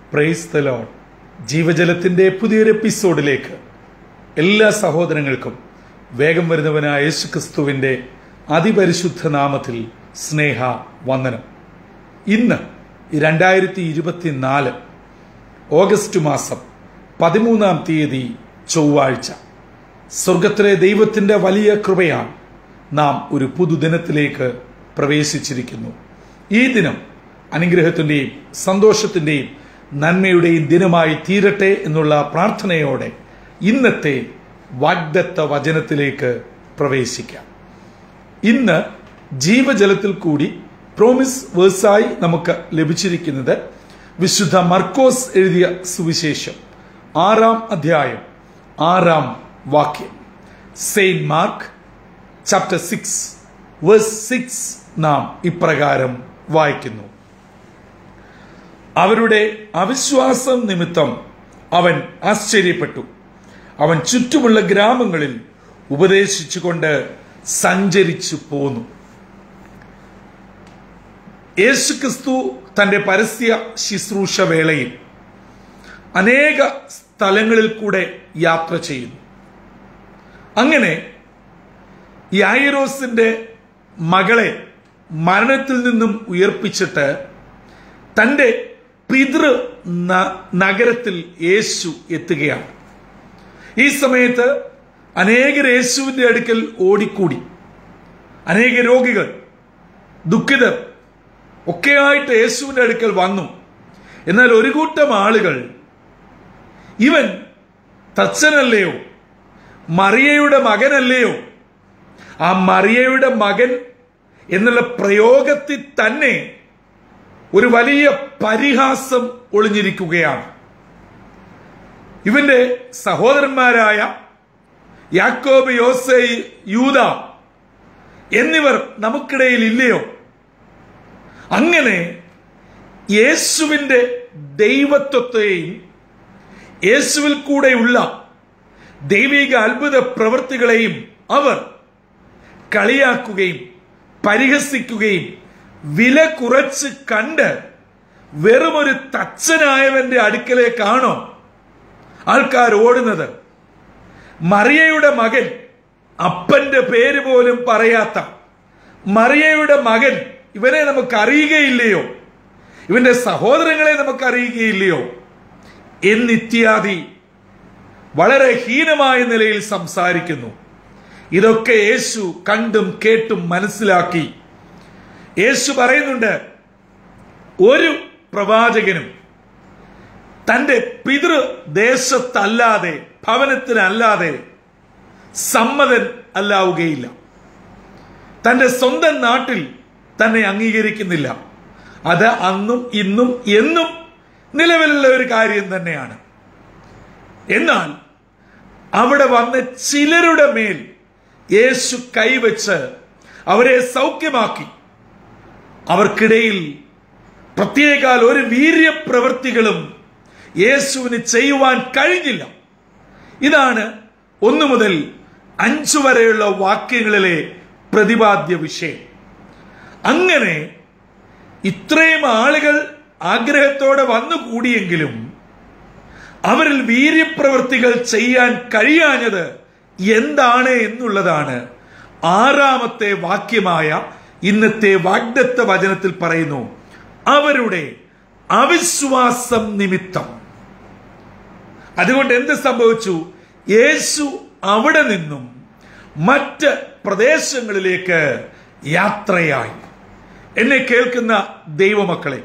praise the load ജീവജലത്തിന്റെ പുതിയൊരു എപ്പിസോഡിലേക്ക് എല്ലാ സഹോദരങ്ങൾക്കും വേഗം വരുന്നവനായ യേശു ക്രിസ്തുവിന്റെ അതിപരിശുദ്ധ നാമത്തിൽ സ്നേഹ വന്ദനം ഇന്ന് രണ്ടായിരത്തി ഇരുപത്തിനാല് ഓഗസ്റ്റ് മാസം പതിമൂന്നാം തീയതി ചൊവ്വാഴ്ച സ്വർഗത്തിലെ ദൈവത്തിന്റെ വലിയ കൃപയാൽ നാം ഒരു പുതുദിനത്തിലേക്ക് പ്രവേശിച്ചിരിക്കുന്നു ഈ ദിനം അനുഗ്രഹത്തിന്റെയും സന്തോഷത്തിന്റെയും നന്മയുടെയും ദിനമായി തീരട്ടെ എന്നുള്ള പ്രാർത്ഥനയോടെ ഇന്നത്തെ വാഗ്ദത്ത വചനത്തിലേക്ക് പ്രവേശിക്കാം ഇന്ന് ജീവജലത്തിൽ കൂടി പ്രോമിസ് വേഴ്സായി നമുക്ക് ലഭിച്ചിരിക്കുന്നത് വിശുദ്ധ മർക്കോസ് എഴുതിയ സുവിശേഷം ആറാം അധ്യായം ആറാം വാക്യം saint Mark chapter six verse six നാം ഇപ്രകാരം വായിക്കുന്നു അവരുടെ അവിശ്വാസം നിമിത്തം അവൻ ആശ്ചര്യപ്പെട്ടു അവൻ ചുറ്റുമുള്ള ഗ്രാമങ്ങളിൽ ഉപദേശിച്ചുകൊണ്ട് സഞ്ചരിച്ചു പോന്നു യേശുക്രിസ്തു തന്റെ പരസ്യ ശുശ്രൂഷ വേളയിൽ അനേക സ്ഥലങ്ങളിൽ കൂടെ യാത്ര ചെയ്യുന്നു അങ്ങനെ യായിറോസിന്റെ മകളെ മരണത്തിൽ നിന്നും ഉയർപ്പിച്ചിട്ട് തന്റെ പിതൃ നഗരത്തിൽ യേശു എത്തുകയാണ് ഈ സമയത്ത് അനേകർ യേശുവിന്റെ അടുക്കൽ ഓടിക്കൂടി അനേക രോഗികൾ ദുഃഖിതർ ഒക്കെയായിട്ട് യേശുവിന്റെ അടുക്കൽ വന്നു എന്നാൽ ഒരു കൂട്ടം ആളുകൾ ഇവൻ തച്ചനല്ലയോ മറിയയുടെ മകനല്ലയോ ആ മറിയയുടെ മകൻ എന്നുള്ള പ്രയോഗത്തിൽ തന്നെ ഒരു വലിയ പരിഹാസം ഒളിഞ്ഞിരിക്കുകയാണ് ഇവന്റെ സഹോദരന്മാരായ യാക്കോബ് യോസെ യൂത എന്നിവർ നമുക്കിടയിൽ ഇല്ലയോ അങ്ങനെ യേശുവിന്റെ ദൈവത്വത്തെയും യേശുവിൽ കൂടെയുള്ള ദൈവിക അത്ഭുത പ്രവൃത്തികളെയും അവർ കളിയാക്കുകയും പരിഹസിക്കുകയും വില കുറച്ച് കണ്ട് വെറുമൊരു തച്ചനായവന്റെ അടുക്കലേക്കാണോ ആൾക്കാർ ഓടുന്നത് മറിയയുടെ മകൻ അപ്പന്റെ പേര് പോലും പറയാത്ത മറിയയുടെ മകൻ ഇവനെ നമുക്ക് അറിയുകയില്ലയോ ഇവന്റെ സഹോദരങ്ങളെ നമുക്ക് അറിയുകയില്ലയോ എന്നിത്യാദി വളരെ ഹീനമായ നിലയിൽ സംസാരിക്കുന്നു ഇതൊക്കെ യേശു കണ്ടും കേട്ടും മനസ്സിലാക്കി യേശു പറയുന്നുണ്ട് ഒരു പ്രവാചകനും തന്റെ പിതൃദേശത്തല്ലാതെ ഭവനത്തിനല്ലാതെ സമ്മതൻ അല്ലാവുകയില്ല തന്റെ സ്വന്തം നാട്ടിൽ തന്നെ അംഗീകരിക്കുന്നില്ല അത് അന്നും ഇന്നും എന്നും നിലവിലുള്ള ഒരു കാര്യം തന്നെയാണ് എന്നാൽ അവിടെ വന്ന ചിലരുടെ മേൽ യേശു കൈവച്ച് അവരെ സൗഖ്യമാക്കി അവർക്കിടയിൽ പ്രത്യേകാൽ ഒരു വീര്യപ്രവൃത്തികളും യേശുവിന് ചെയ്യുവാൻ കഴിഞ്ഞില്ല ഇതാണ് ഒന്നു മുതൽ അഞ്ചു വരെയുള്ള വാക്യങ്ങളിലെ പ്രതിപാദ്യ വിഷയം അങ്ങനെ ഇത്രയും ആളുകൾ ആഗ്രഹത്തോടെ വന്നുകൂടിയെങ്കിലും അവരിൽ വീര്യപ്രവൃത്തികൾ ചെയ്യാൻ കഴിയാഞ്ഞത് എന്താണ് എന്നുള്ളതാണ് ആറാമത്തെ വാക്യമായ ഇന്നത്തെ വാഗ്ദത്ത വചനത്തിൽ പറയുന്നു അവരുടെ അവിശ്വാസം നിമിത്തം അതുകൊണ്ട് എന്ത് സംഭവിച്ചു യേശു അവിടെ നിന്നും മറ്റ് പ്രദേശങ്ങളിലേക്ക് യാത്രയായി എന്നെ കേൾക്കുന്ന ദൈവമക്കളെ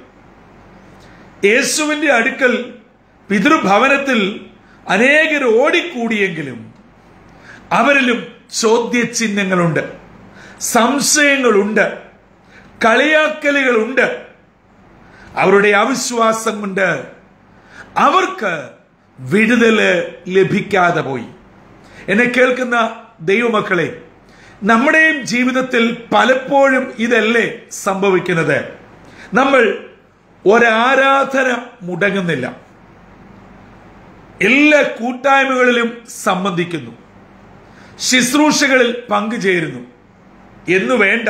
യേശുവിന്റെ അടുക്കൽ പിതൃഭവനത്തിൽ അനേകർ ഓടിക്കൂടിയെങ്കിലും അവരിലും ചോദ്യചിഹ്നങ്ങളുണ്ട് സംശയങ്ങളുണ്ട് കളിയാക്കലുകളുണ്ട് അവരുടെ അവിശ്വാസം കൊണ്ട് അവർക്ക് വിടുതല് ലഭിക്കാതെ പോയി എന്നെ കേൾക്കുന്ന ദൈവമക്കളെ നമ്മുടെയും ജീവിതത്തിൽ പലപ്പോഴും ഇതല്ലേ സംഭവിക്കുന്നത് നമ്മൾ ഒരാരാധന മുടങ്ങുന്നില്ല എല്ലാ കൂട്ടായ്മകളിലും സംബന്ധിക്കുന്നു ശുശ്രൂഷകളിൽ പങ്കുചേരുന്നു എന്നു വേണ്ട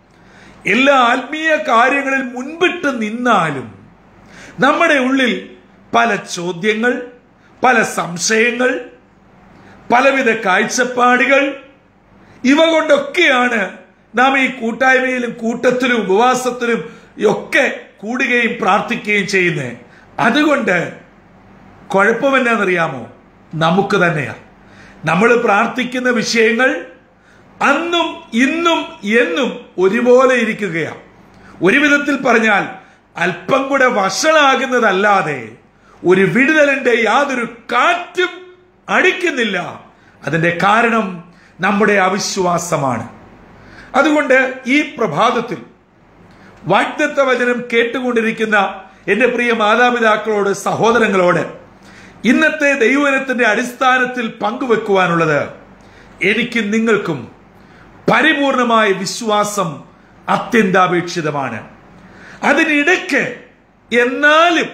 എല്ലാ ആത്മീയ കാര്യങ്ങളിൽ മുൻപിട്ട് നിന്നാലും നമ്മുടെ ഉള്ളിൽ പല ചോദ്യങ്ങൾ പല സംശയങ്ങൾ പലവിധ കാഴ്ചപ്പാടുകൾ ഇവ കൊണ്ടൊക്കെയാണ് നാം ഈ കൂട്ടായ്മയിലും കൂട്ടത്തിലും ഉപവാസത്തിലും ഒക്കെ കൂടുകയും പ്രാർത്ഥിക്കുകയും ചെയ്യുന്നത് അതുകൊണ്ട് കുഴപ്പമെന്നാണെന്നറിയാമോ നമുക്ക് തന്നെയാണ് നമ്മൾ പ്രാർത്ഥിക്കുന്ന വിഷയങ്ങൾ അന്നും ഇന്നും എന്നും ഒരുപോലെ ഇരിക്കുകയാണ് ഒരു വിധത്തിൽ പറഞ്ഞാൽ അല്പം കൂടെ വഷളാകുന്നതല്ലാതെ ഒരു വിടുതലിന്റെ യാതൊരു കാറ്റും അടിക്കുന്നില്ല അതിന്റെ കാരണം നമ്മുടെ അവിശ്വാസമാണ് അതുകൊണ്ട് ഈ പ്രഭാതത്തിൽ വാഗ്ദത്ത വചനം കേട്ടുകൊണ്ടിരിക്കുന്ന എന്റെ പ്രിയ മാതാപിതാക്കളോട് സഹോദരങ്ങളോട് ഇന്നത്തെ ദൈവനത്തിന്റെ അടിസ്ഥാനത്തിൽ പങ്കുവെക്കുവാനുള്ളത് എനിക്ക് നിങ്ങൾക്കും പരിപൂർണമായ വിശ്വാസം അത്യന്താപേക്ഷിതമാണ് അതിനിടയ്ക്ക് എന്നാലും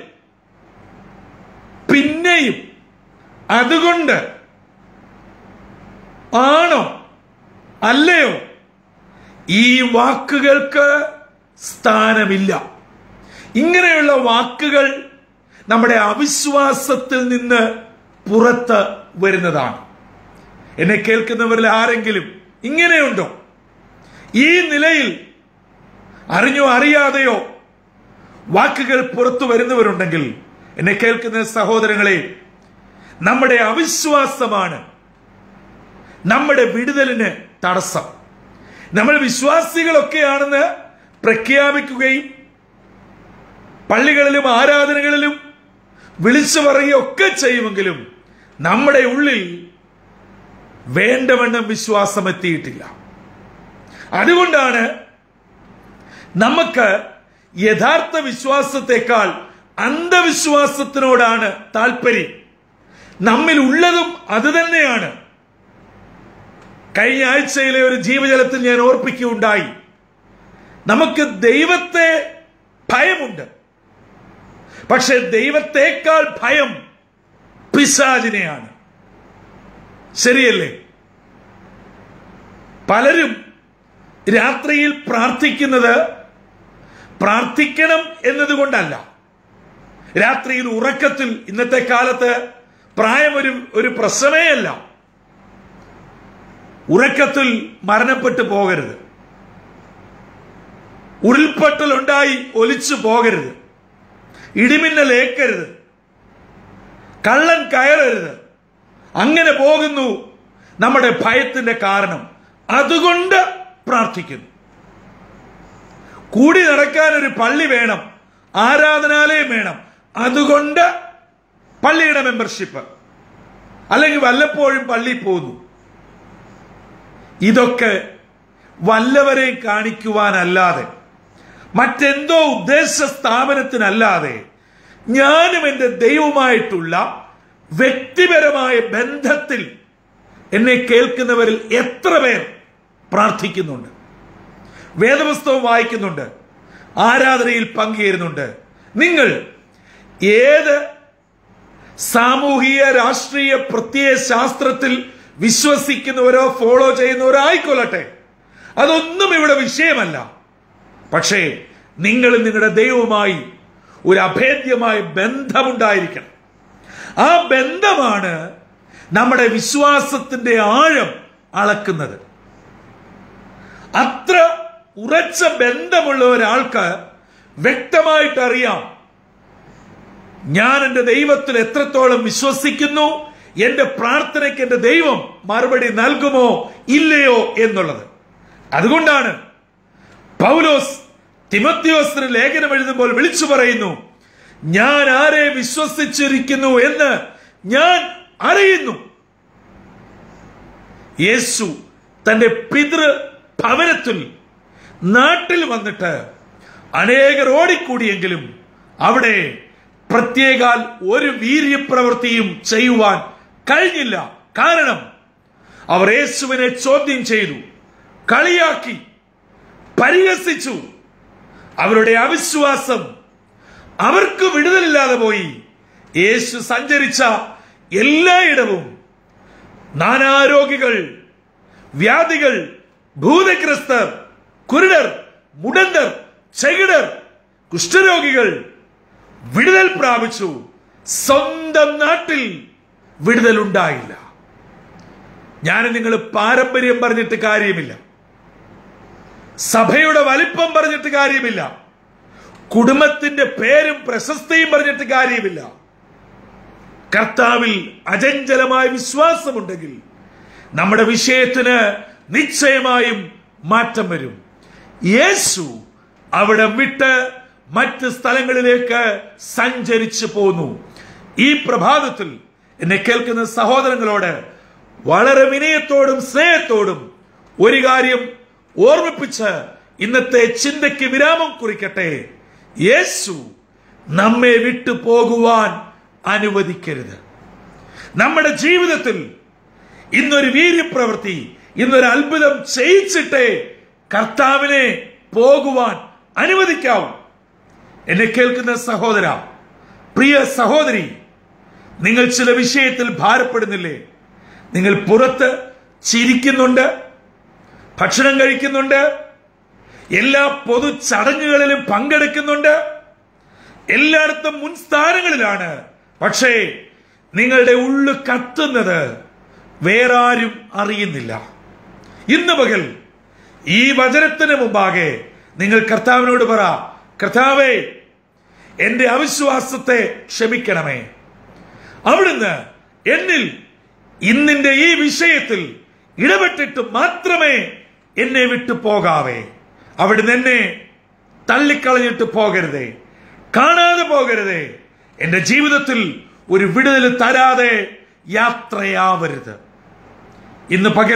പിന്നെയും അതുകൊണ്ട് ആണോ അല്ലയോ ഈ വാക്കുകൾക്ക് സ്ഥാനമില്ല ഇങ്ങനെയുള്ള വാക്കുകൾ നമ്മുടെ അവിശ്വാസത്തിൽ നിന്ന് പുറത്ത് വരുന്നതാണ് എന്നെ കേൾക്കുന്നവരിൽ ആരെങ്കിലും ഇങ്ങനെയുണ്ടോ ഈ നിലയിൽ അറിഞ്ഞോ അറിയാതെയോ വാക്കുകൾ പുറത്തു വരുന്നവരുണ്ടെങ്കിൽ എന്നെ കേൾക്കുന്ന സഹോദരങ്ങളെ നമ്മുടെ അവിശ്വാസമാണ് നമ്മുടെ വിടുതലിന് തടസ്സം നമ്മൾ വിശ്വാസികളൊക്കെയാണെന്ന് പ്രഖ്യാപിക്കുകയും പള്ളികളിലും ആരാധനകളിലും വിളിച്ചു പറയുകയൊക്കെ ചെയ്യുമെങ്കിലും നമ്മുടെ ഉള്ളിൽ വേണ്ടവണ്ണം വിശ്വാസം എത്തിയിട്ടില്ല അതുകൊണ്ടാണ് നമുക്ക് യഥാർത്ഥ വിശ്വാസത്തെക്കാൾ അന്ധവിശ്വാസത്തിനോടാണ് താല്പര്യം നമ്മിൽ ഉള്ളതും അത് തന്നെയാണ് കഴിഞ്ഞ ആഴ്ചയിലെ ഒരു ജീവജലത്തിൽ ഞാൻ ഓർപ്പിക്കുകയുണ്ടായി നമുക്ക് ദൈവത്തെ ഭയമുണ്ട് പക്ഷെ ദൈവത്തെക്കാൾ ഭയം പിശാചിനെയാണ് ശരിയല്ലേ പലരും രാത്രിയിൽ പ്രാർത്ഥിക്കുന്നത് പ്രാർത്ഥിക്കണം എന്നതുകൊണ്ടല്ല രാത്രിയിൽ ഉറക്കത്തിൽ ഇന്നത്തെ കാലത്ത് പ്രായം ഒരു ഒരു പ്രശ്നമേ അല്ല ഉറക്കത്തിൽ മരണപ്പെട്ടു പോകരുത് ഉരുൾപൊട്ടൽ ഉണ്ടായി ഒലിച്ചു പോകരുത് ഇടിമിന്നൽ ഏക്കരുത് കള്ളൻ കയറരുത് അങ്ങനെ പോകുന്നു നമ്മുടെ ഭയത്തിന്റെ കാരണം അതുകൊണ്ട് പ്രാർത്ഥിക്കുന്നു കൂടി നടക്കാൻ ഒരു പള്ളി വേണം ആരാധനാലയം വേണം അതുകൊണ്ട് പള്ളിയുടെ മെമ്പർഷിപ്പ് അല്ലെങ്കിൽ വല്ലപ്പോഴും പള്ളി പോകുന്നു ഇതൊക്കെ വല്ലവരെയും കാണിക്കുവാനല്ലാതെ മറ്റെന്തോ ഉദ്ദേശ സ്ഥാപനത്തിനല്ലാതെ ഞാനും എൻ്റെ ദൈവവുമായിട്ടുള്ള വ്യക്തിപരമായ ബന്ധത്തിൽ എന്നെ കേൾക്കുന്നവരിൽ എത്ര പേർ പ്രാർത്ഥിക്കുന്നുണ്ട് വേദപുസ്തകം വായിക്കുന്നുണ്ട് ആരാധനയിൽ പങ്കുചേരുന്നുണ്ട് നിങ്ങൾ ഏത് സാമൂഹിക രാഷ്ട്രീയ പ്രത്യയ ശാസ്ത്രത്തിൽ വിശ്വസിക്കുന്നവരോ ഫോളോ ചെയ്യുന്നവരോ ആയിക്കൊള്ളട്ടെ അതൊന്നും ഇവിടെ വിഷയമല്ല പക്ഷേ നിങ്ങൾ നിങ്ങളുടെ ദൈവവുമായി ഒരു അഭേദ്യമായ ബന്ധമുണ്ടായിരിക്കണം ആ ബന്ധമാണ് നമ്മുടെ വിശ്വാസത്തിന്റെ ആഴം അളക്കുന്നത് അത്ര ഉറച്ച ബന്ധമുള്ള ഒരാൾക്ക് വ്യക്തമായിട്ട് അറിയാം ഞാൻ എൻ്റെ ദൈവത്തിൽ എത്രത്തോളം വിശ്വസിക്കുന്നു എന്റെ പ്രാർത്ഥനയ്ക്ക് എന്റെ ദൈവം മറുപടി നൽകുമോ ഇല്ലയോ എന്നുള്ളത് അതുകൊണ്ടാണ് പൗലോസ് തിമത്യോസിന് ലേഖനം എഴുതുമ്പോൾ വിളിച്ചു പറയുന്നു ഞാൻ ആരെ വിശ്വസിച്ചിരിക്കുന്നു എന്ന് ഞാൻ അറിയുന്നു യേശു തന്റെ പിതൃ ഭവനത്തിൽ നാട്ടിൽ വന്നിട്ട് അനേകർ ഓടിക്കൂടിയെങ്കിലും അവിടെ പ്രത്യേകാൽ ഒരു വീര്യപ്രവൃത്തിയും ചെയ്യുവാൻ കഴിഞ്ഞില്ല കാരണം അവർ യേശുവിനെ ചോദ്യം ചെയ്തു കളിയാക്കി പരിഹസിച്ചു അവരുടെ അവിശ്വാസം അവർക്ക് വിടുതലില്ലാതെ പോയി യേശു സഞ്ചരിച്ച എല്ലായിടവും നാനാരോഗികൾ വ്യാധികൾ ഭൂതഗ്രസ്തർ കുരുടർ മുടന്തർ ചെകിടർ കുഷ്ഠരോഗികൾ വിടുതൽ പ്രാപിച്ചു സ്വന്തം നാട്ടിൽ വിടുതലുണ്ടായില്ല ഞാൻ നിങ്ങൾ പാരമ്പര്യം പറഞ്ഞിട്ട് കാര്യമില്ല സഭയുടെ വലിപ്പം പറഞ്ഞിട്ട് കാര്യമില്ല കുടുംബത്തിന്റെ പേരും പ്രശസ്തിയും പറഞ്ഞിട്ട് കാര്യമില്ല കർത്താവിൽ അചഞ്ചലമായ വിശ്വാസമുണ്ടെങ്കിൽ നമ്മുടെ വിഷയത്തിന് നിശ്ചയമായും മാറ്റം വരും യേശു അവിടെ വിട്ട് മറ്റ് സ്ഥലങ്ങളിലേക്ക് സഞ്ചരിച്ചു പോന്നു ഈ പ്രഭാതത്തിൽ എന്നെ കേൾക്കുന്ന സഹോദരങ്ങളോട് വളരെ വിനയത്തോടും സ്നേഹത്തോടും ഒരു കാര്യം ഓർമ്മിപ്പിച്ച് ഇന്നത്തെ ചിന്തയ്ക്ക് വിരാമം കുറിക്കട്ടെ യേശു നമ്മെ വിട്ടു പോകുവാൻ അനുവദിക്കരുത് നമ്മുടെ ജീവിതത്തിൽ ഇന്നൊരു വീര്യപ്രവൃത്തി ഇന്നൊരു അത്ഭുതം ചെയ്യിച്ചിട്ടേ കർത്താവിനെ പോകുവാൻ അനുവദിക്കാവൂ എന്നെ കേൾക്കുന്ന സഹോദര പ്രിയ സഹോദരി നിങ്ങൾ ചില വിഷയത്തിൽ ഭാരപ്പെടുന്നില്ലേ നിങ്ങൾ പുറത്ത് ചിരിക്കുന്നുണ്ട് ഭക്ഷണം കഴിക്കുന്നുണ്ട് എല്ലാ പൊതു ചടങ്ങുകളിലും പങ്കെടുക്കുന്നുണ്ട് എല്ലായിടത്തും മുൻസ്ഥാനങ്ങളിലാണ് പക്ഷേ നിങ്ങളുടെ ഉള്ളു കത്തുന്നത് വേറെ ആരും അറിയുന്നില്ല ഇന്ന് പകൽ ഈ വചനത്തിന് മുമ്പാകെ നിങ്ങൾ കർത്താവിനോട് പറ കർത്താവേ എന്റെ അവിശ്വാസത്തെ ക്ഷമിക്കണമേ അവിടുന്ന് എന്നിൽ ഇന്നിന്റെ ഈ വിഷയത്തിൽ ഇടപെട്ടിട്ട് മാത്രമേ എന്നെ വിട്ടു പോകാവേ അവിടുന്ന് എന്നെ തള്ളിക്കളഞ്ഞിട്ട് പോകരുതേ കാണാതെ പോകരുതേ എന്റെ ജീവിതത്തിൽ ഒരു വിടുതൽ തരാതെ യാത്രയാവരുത് ഇന്ന് പകൽ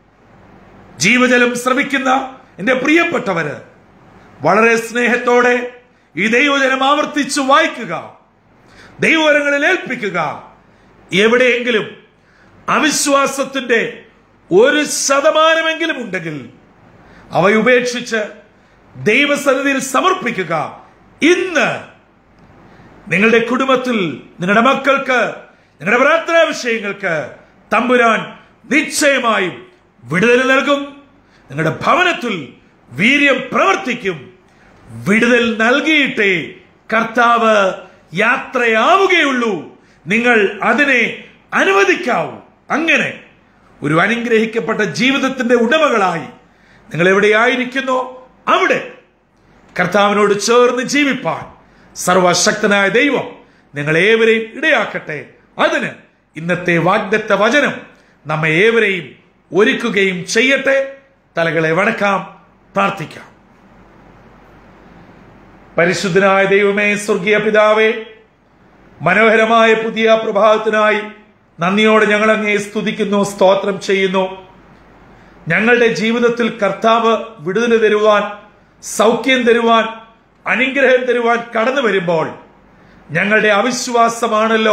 ജീവജലം ശ്രമിക്കുന്ന എന്റെ പ്രിയപ്പെട്ടവര് വളരെ സ്നേഹത്തോടെ ഈ ദൈവജനം ആവർത്തിച്ച് വായിക്കുക ദൈവവരങ്ങളിൽ ഏൽപ്പിക്കുക എവിടെയെങ്കിലും അവിശ്വാസത്തിന്റെ ഒരു ശതമാനമെങ്കിലും ഉണ്ടെങ്കിൽ അവ ഉപേക്ഷിച്ച് ദൈവസന്നിധിയിൽ സമർപ്പിക്കുക ഇന്ന് നിങ്ങളുടെ കുടുംബത്തിൽ നിങ്ങളുടെ മക്കൾക്ക് നിങ്ങളുടെ പ്രാർത്ഥനാ വിഷയങ്ങൾക്ക് തമ്പുരാൻ നിശ്ചയമായും വിടുതൽ നൽകും നിങ്ങളുടെ ഭവനത്തിൽ വീര്യം പ്രവർത്തിക്കും വിടുതൽ നൽകിയിട്ടേ കർത്താവ് യാത്രയാവുകയുള്ളൂ നിങ്ങൾ അതിനെ അനുവദിക്കാവൂ അങ്ങനെ ഒരു അനുഗ്രഹിക്കപ്പെട്ട ജീവിതത്തിന്റെ ഉടമകളായി നിങ്ങൾ എവിടെയായിരിക്കുന്നോ അവിടെ കർത്താവിനോട് ചേർന്ന് ജീവിപ്പാൻ സർവശക്തനായ ദൈവം നിങ്ങൾ ഏവരെയും ഇടയാക്കട്ടെ അതിന് ഇന്നത്തെ വാഗ്ദത്ത വചനം നമ്മെ ഏവരെയും ഒരുക്കുകയും ചെയ്യട്ടെ തലകളെ വണക്കാം പ്രാർത്ഥിക്കാം പരിശുദ്ധനായ ദൈവമേ സ്വർഗീയ പിതാവേ മനോഹരമായ പുതിയ പ്രഭാതത്തിനായി നന്ദിയോടെ ഞങ്ങൾ അങ്ങേ സ്തുതിക്കുന്നു സ്തോത്രം ചെയ്യുന്നു ഞങ്ങളുടെ ജീവിതത്തിൽ കർത്താവ് വിടുതൽ തരുവാൻ സൗഖ്യം തരുവാൻ അനുഗ്രഹം തരുവാൻ കടന്നു വരുമ്പോൾ ഞങ്ങളുടെ അവിശ്വാസമാണല്ലോ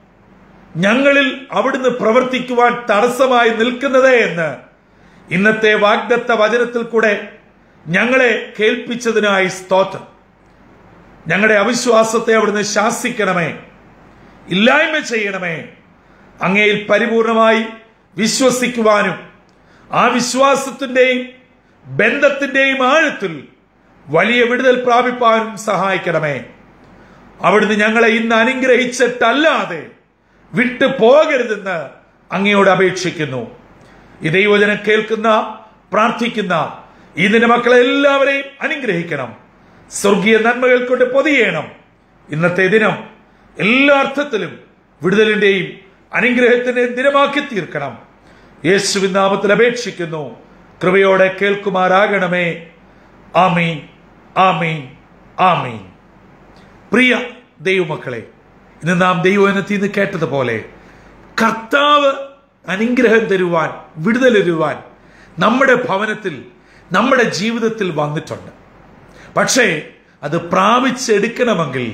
ഞങ്ങളിൽ അവിടുന്ന് പ്രവർത്തിക്കുവാൻ തടസ്സമായി നിൽക്കുന്നത് എന്ന് ഇന്നത്തെ വാഗ്ദത്ത വചനത്തിൽ കൂടെ ഞങ്ങളെ കേൾപ്പിച്ചതിനായി സ്തോത്രം ഞങ്ങളുടെ അവിശ്വാസത്തെ അവിടുന്ന് ശാസിക്കണമേ ഇല്ലായ്മ ചെയ്യണമേ അങ്ങയിൽ പരിപൂർണമായി വിശ്വസിക്കുവാനും ആ വിശ്വാസത്തിന്റെയും ബന്ധത്തിന്റെയും ആഴത്തിൽ വലിയ വിടുതൽ പ്രാപിപ്പാനും സഹായിക്കണമേ അവിടുന്ന് ഞങ്ങളെ ഇന്ന് അനുഗ്രഹിച്ചിട്ടല്ലാതെ വിട്ടു പോകരുതെന്ന് അങ്ങയോട് അപേക്ഷിക്കുന്നു ഈ ദൈവജനം കേൾക്കുന്ന പ്രാർത്ഥിക്കുന്ന ഇതിന്റെ മക്കളെ എല്ലാവരെയും അനുഗ്രഹിക്കണം സ്വർഗീയ നന്മകൾ കൊണ്ട് പൊതിയണം ഇന്നത്തെ ദിനം എല്ലാ അർത്ഥത്തിലും വിടുതലിന്റെയും അനുഗ്രഹത്തിന്റെയും ദിനമാക്കി തീർക്കണം യേശുവിൻ നാമത്തിൽ അപേക്ഷിക്കുന്നു കൃപയോടെ കേൾക്കുമാറാകണമേ ആമീൻ ആമീൻ ആമീൻ പ്രിയ ദൈവമക്കളെ ഇന്ന് നാം ദൈവവനത്തിൽ നിന്ന് കേട്ടതുപോലെ കർത്താവ് അനുഗ്രഹം തരുവാൻ വിടുതൽ തരുവാൻ നമ്മുടെ ഭവനത്തിൽ നമ്മുടെ ജീവിതത്തിൽ വന്നിട്ടുണ്ട് പക്ഷേ അത് പ്രാപിച്ചെടുക്കണമെങ്കിൽ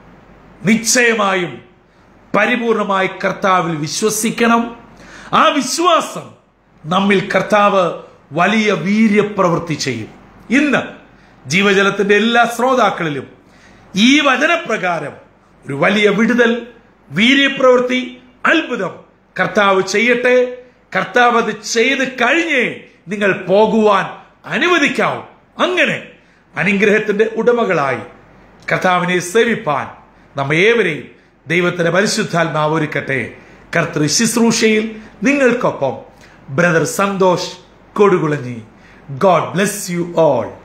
നിശ്ചയമായും പരിപൂർണമായി കർത്താവിൽ വിശ്വസിക്കണം ആ വിശ്വാസം നമ്മിൽ കർത്താവ് വലിയ വീര്യപ്രവൃത്തി ചെയ്യും ഇന്ന് ജീവജലത്തിന്റെ എല്ലാ ശ്രോതാക്കളിലും ഈ വചനപ്രകാരം ഒരു വലിയ വിടുതൽ വീര്യപ്രവൃത്തി അത്ഭുതം കർത്താവ് ചെയ്യട്ടെ കർത്താവ് അത് ചെയ്ത് കഴിഞ്ഞേ നിങ്ങൾ പോകുവാൻ അനുവദിക്കാവൂ അങ്ങനെ അനുഗ്രഹത്തിന്റെ ഉടമകളായി കർത്താവിനെ സേവിപ്പാൻ നമ്മ ഏവരെയും ദൈവത്തിന്റെ പരിശുദ്ധാത്മാവ് ഒരുക്കട്ടെ കർത്തൃ ശുശ്രൂഷയിൽ നിങ്ങൾക്കൊപ്പം brother Santhosh Kodukulanji God bless you all